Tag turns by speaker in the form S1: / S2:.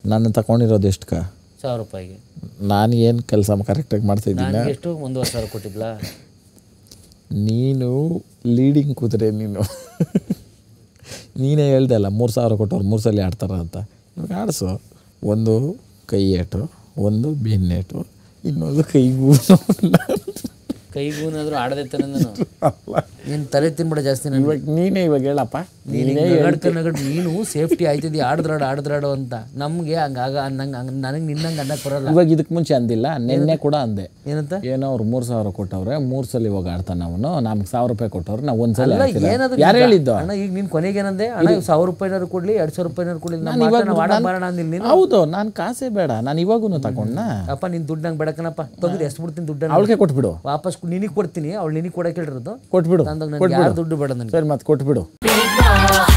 S1: ನಾನು ತಗೊಂಡಿರೋದು ಎಷ್ಟಕ್ಕ
S2: ಸಾವಿರ ರೂಪಾಯಿಗೆ
S1: ನಾನು ಏನು ಕೆಲಸ ಕರೆಕ್ಟಾಗಿ ಮಾಡ್ತಾಯಿದ್ದೀನಿ
S2: ನಾನು ಎಷ್ಟು ಒಂದೂವರೆ ಸಾವಿರ ಕೊಟ್ಟಿದ್ಲಾ
S1: ನೀನು ಲೀಡಿಂಗ್ ಕೂತ್ರೆ ನೀನು ನೀನೇ ಹೇಳ್ದೆ ಅಲ್ಲ ಮೂರು ಸಾವಿರ ಕೊಟ್ಟವ್ರು ಮೂರು ಸಲ ಆಡ್ತಾರ ಅಂತ ಇವಾಗ ಆಡಿಸು ಒಂದು ಕೈ ಏಟು ಒಂದು ಬೆನ್ನೇಟು ಇನ್ನೊಂದು ಕೈಗೂ
S2: ಕೈಗೂನಾದ್ರೂ ಆಡದೆ ತಾನೆ ನಾನು ನೀನು ತಲೆ ತಿನ್ಬಿಡ ಜಾಸ್ತಿ ನಾನು
S1: ಇವಾಗ ನೀನೇ ಇವಾಗ ಹೇಳಪ್ಪ ನೀನೇ
S2: ನಗಡ್ಕ ನಗಡ್ ನೀನು ಸೇಫ್ಟಿ ಆಯ್ತಿದ್ದಿ ಆಡಿದ್ರಾಡು ಆಡಿದ್ರಾಡು ಅಂತ ನಮಗೆ ಹಂಗಾಗ ನಂಗೆ ಹಂಗೆ ನನಗೆ ನಿನ್ನಂಗೆ ಅನ್ನಕ್ಕೆ ಬರಲ್ಲ
S1: ಇವಾಗ ಇದಕ್ಕೆ ಮುಂಚೆ ಅಂದಿಲ್ಲ ನಿನ್ನೆ ಕೂಡ ಅಂದೆ
S2: ಏನಂತ
S1: ಏನೋ ಅವ್ರು ಮೂರು ಸಾವಿರ ಕೊಟ್ಟವ್ರೆ ಮೂರು ಸಲ ಇವಾಗ ಆಡ್ತಾನೆ ಅವನು ನಮ್ಗೆ ಸಾವಿರ ರೂಪಾಯಿ ಕೊಟ್ಟವ್ರೆ ನಾವು ಒಂದು ಸಲ
S2: ಅಲ್ಲ
S1: ಆಡ್ತಿಲ್ಲ.
S2: ಏನದು
S1: ಯಾರು
S2: ನಿಜ?
S1: ಹೇಳಿದ್ದು
S2: ಅಣ್ಣ ಈಗ ನೀನು ಕೊನೆಗೆ ಏನಂದೆ ಅಣ್ಣ ಇವಾಗ ಸಾವಿರ ರೂಪಾಯಿನಾರು ಕೊಡ್ಲಿ ಎರಡು ಸಾವಿರ ರೂಪಾಯಿನಾರು ಕೊಡ್ಲಿ ನಮ್ಮ ಮಾತನ್ನ ನಾವು ಆಡಕ್ ಬರೋಣ ಅಂದಿಲ್ಲ ನೀನು
S1: ಹೌದು ನಾನು ಕಾಸೇ ಬೇಡ ನಾನು ಇವಾಗೂ ತಗೊಂಡ
S2: ಅಪ್ಪ ನಿನ್ ದುಡ್ಡು ನಂಗೆ ಬೇಡಕನಪ್ಪ ತೆಗೆದು ಎಷ್ಟು ಬಿಡ್ತೀನಿ ದುಡ್ಡನ್ನ
S1: ಅವಳಿಗೆ ಕೊಟ್ಬಿಡು
S2: ವಾಪಸ್ ನಿನಗೆ ಕೊಡ್ತೀನಿ ಅವ್ಳು ನಿನಗೆ ಕೊಡಕ್ಕೆ ಹೇಳಿರೋದು
S1: ಕೊಟ್ಬಿಡು
S2: ನಂದಾಗ ನನಗೆ ಯಾರು ದುಡ್ಡು ಬೇಡ ನನಗೆ
S1: ಸರಿ ಮತ್ತೆ ಕೊಟ್ಬಿಡು
S3: Big Boss.